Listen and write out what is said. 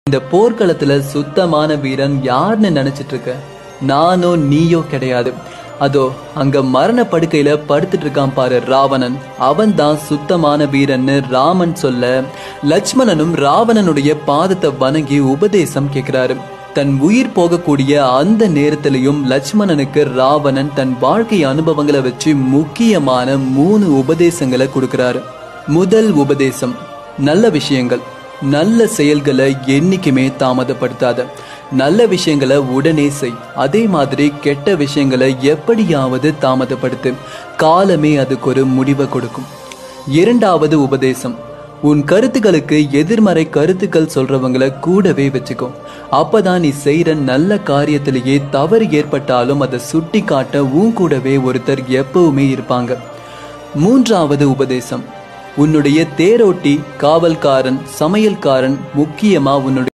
இந்த போர்க்களத்துல சுத்தமான வீரன் யாருன்னு நினைச்சிட்டு இருக்க நானோ நீயோ கிடையாது அதோ அங்க மரண படுக்கையில படுத்துட்டு இருக்கான் பாரு ராவணன் அவன் தான் சுத்தமான வீரன்னு ராமன் சொல்ல லட்சுமணனும் ராவணனுடைய பாதத்தை வணங்கி உபதேசம் கேட்கிறாரு தன் உயிர் போகக்கூடிய அந்த நேரத்திலையும் லட்சுமணனுக்கு ராவணன் தன் வாழ்க்கை அனுபவங்களை வச்சு முக்கியமான மூணு உபதேசங்களை கொடுக்கிறாரு முதல் உபதேசம் நல்ல விஷயங்கள் நல்ல செயல்களை என்னைக்குமே தாமதப்படுத்தாத நல்ல விஷயங்களை உடனே செய் அதே மாதிரி கெட்ட விஷயங்களை எப்படியாவது தாமதப்படுத்து காலமே அதுக்கு ஒரு முடிவை கொடுக்கும் இரண்டாவது உபதேசம் உன் கருத்துக்களுக்கு எதிர்மறை கருத்துக்கள் சொல்றவங்களை கூடவே வச்சுக்கோ அப்பதான் நீ செய்யற நல்ல காரியத்திலேயே தவறு ஏற்பட்டாலும் அதை சுட்டி காட்ட உன் கூடவே ஒருத்தர் எப்பவுமே இருப்பாங்க மூன்றாவது உபதேசம் உன்னுடைய தேரோட்டி காவல்காரன் சமையல்காரன் முக்கியமா உன்னுடைய